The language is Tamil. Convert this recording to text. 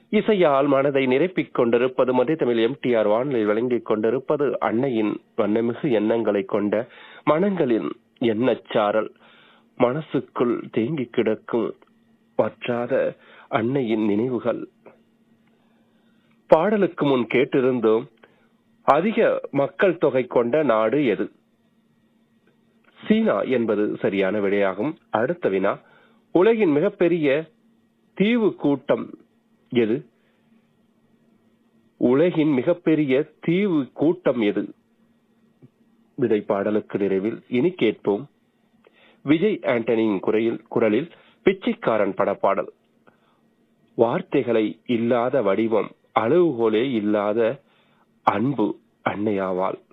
இசையால் மனதை நிரப்பிக் கொண்டிருப்பது மத்திய தமிழ் எம்டிஆர் வானொலி வழங்கிக் கொண்டிருப்பது அன்னையின் வண்ணமிகு எண்ணங்களை கொண்ட மனங்களின் எண்ணச்சாரல் மனசுக்குள் தேங்கி கிடக்கும் வற்றாத அன்னையின் நினைவுகள் பாடலுக்கு முன் கேட்டிருந்தோம் அதிக மக்கள் தொகை கொண்ட நாடு எது சீனா என்பது சரியான விடையாகும் அடுத்த வினா உலகின் மிகப்பெரிய தீவு கூட்டம் எது உலகின் மிகப்பெரிய தீவு கூட்டம் எது விடை பாடலுக்கு நிறைவில் இனி கேட்போம் விஜய் ஆண்டனியின் குறையில் குரலில் பிச்சைக்காரன் படப்பாடல் வார்த்தைகளை இல்லாத வடிவம் அளவுகோலே இல்லாத அன்பு அன்னையாவாள்